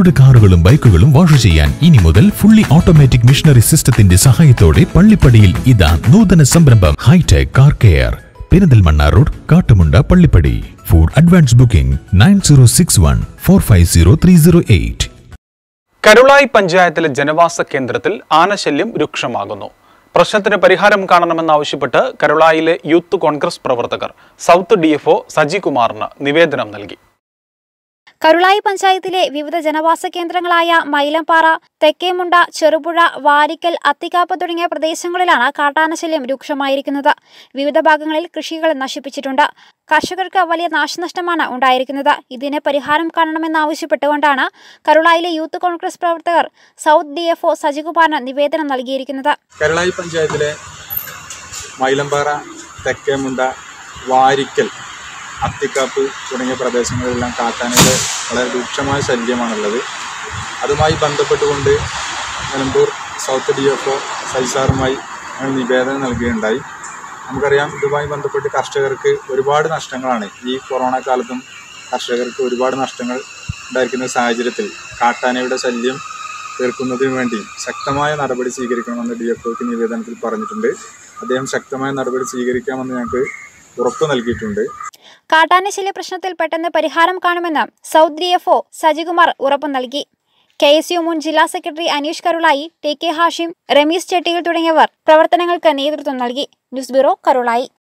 നിങ്ങളുടെ കാറുകളും ബൈക്കുകളും വാഷ് ചെയ്യാൻ ഇനി മുതൽ ഫുള്ളി ഓട്ടോമാറ്റിക് മിഷനറി സിസ്റ്റത്തിന്റെ സഹായത്തോടെ പള്ളിപ്പടിയിൽ ഇതാ നൂതന സംരംഭം hi tech car care Perinthalmanna road Kattumunda Pallippadi for advance booking nine zero six one four five zero three zero eight Karulayi പഞ്ചായത്തിലെ ജനവാസ കേന്ദ്രത്തിൽ ആനശല്യം രൂക്ഷമാകുന്നു പ്രശ്നത്തിന് പരിഹാരം കാണണമെന്നാവശ്യപ്പെട്ട് കരുളായിലെ യൂത്ത് കോൺഗ്രസ് പ്രവർത്തകർ സൗത്ത് ഡി എഫ് സജി കുമാറിന് നിവേദനം നൽകി കരുളായി പഞ്ചായത്തിലെ വിവിധ ജനവാസ കേന്ദ്രങ്ങളായ മൈലംപാറ തെക്കേമുണ്ട ചെറുപുഴ വാരിക്കൽ അത്തിക്കാപ്പ് തുടങ്ങിയ പ്രദേശങ്ങളിലാണ് കാട്ടാനശല്യം രൂക്ഷമായിരിക്കുന്നത് വിവിധ ഭാഗങ്ങളിൽ കൃഷികൾ നശിപ്പിച്ചിട്ടുണ്ട് കർഷകർക്ക് വലിയ നാശനഷ്ടമാണ് ഉണ്ടായിരിക്കുന്നത് ഇതിന് പരിഹാരം കാണണമെന്നാവശ്യപ്പെട്ടുകൊണ്ടാണ് കരുളായിലെ യൂത്ത് കോൺഗ്രസ് പ്രവർത്തകർ സൗത്ത് ഡി എഫ് സജികുമാറിന് നിവേദനം നൽകിയിരിക്കുന്നത് കരുളായി പഞ്ചായത്തിലെ മൈലമ്പാറ തെക്കേമുണ്ട വാരിക്കൽ അത്തിക്കാപ്പ് തുടങ്ങിയ പ്രദേശങ്ങളിലെല്ലാം കാട്ടാനയുടെ വളരെ രൂക്ഷമായ ശല്യമാണുള്ളത് അതുമായി ബന്ധപ്പെട്ടുകൊണ്ട് Nilambur south D F O സൈസാറുമായി ഞങ്ങൾ നിവേദനം നൽകുകയുണ്ടായി നമുക്കറിയാം ഇതുമായി ബന്ധപ്പെട്ട് കർഷകർക്ക് ഒരുപാട് നഷ്ടങ്ങളാണ് ഈ കൊറോണ കാലത്തും കർഷകർക്ക് ഒരുപാട് നഷ്ടങ്ങൾ ഉണ്ടായിരിക്കുന്ന സാഹചര്യത്തിൽ കാട്ടാനയുടെ ശല്യം തീർക്കുന്നതിന് വേണ്ടി ശക്തമായ നടപടി സ്വീകരിക്കണമെന്ന് ഡി എഫ് ഒക്ക് നിവേദനത്തിൽ പറഞ്ഞിട്ടുണ്ട് അദ്ദേഹം ശക്തമായ നടപടി സ്വീകരിക്കാമെന്ന് ഞങ്ങൾക്ക് ഉറപ്പ് നൽകിയിട്ടുണ്ട് കാട്ടാനശല്യ പ്രശ്നത്തിൽ പെട്ടെന്ന് പരിഹാരം കാണുമെന്ന് south D F O Sajikumar ഉറപ്പു നൽകി കെ എസ് യു മുൻ ജില്ലാ secretary Aneesh Karulayi T K Hashim Rameez Chettiyil തുടങ്ങിയവർ പ്രവർത്തനങ്ങൾക്ക് നേതൃത്വം നൽകി ന്യൂസ് ബ്യൂറോ കരുളായി